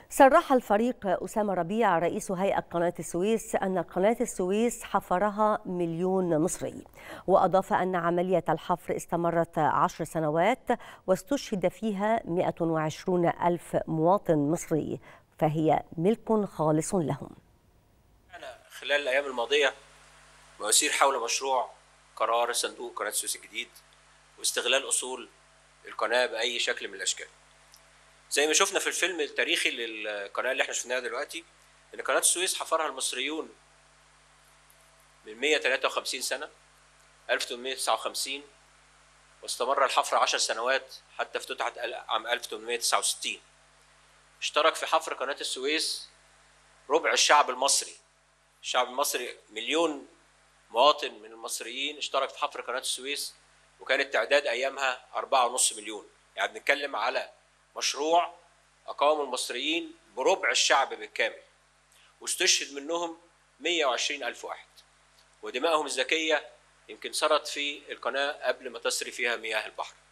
صرح الفريق أسامة ربيع رئيس هيئة قناة السويس أن قناة السويس حفرها مليون مصري وأضاف أن عملية الحفر استمرت عشر سنوات واستشهد فيها 120 ألف مواطن مصري فهي ملك خالص لهم خلال الأيام الماضية مواسير حول مشروع قرار صندوق قناة السويس الجديد واستغلال أصول القناة بأي شكل من الأشكال زي ما شفنا في الفيلم التاريخي للقناه اللي احنا شفناها دلوقتي ان قناه السويس حفرها المصريون من 153 سنه 1859 واستمر الحفر 10 سنوات حتى افتتحت عام 1869 اشترك في حفر قناه السويس ربع الشعب المصري الشعب المصري مليون مواطن من المصريين اشترك في حفر قناه السويس وكان التعداد ايامها 4.5 مليون يعني بنتكلم على مشروع أقاموا المصريين بربع الشعب بالكامل واستشهد منهم 120 ألف واحد ودمائهم الذكية يمكن سرت في القناة قبل ما تسري فيها مياه البحر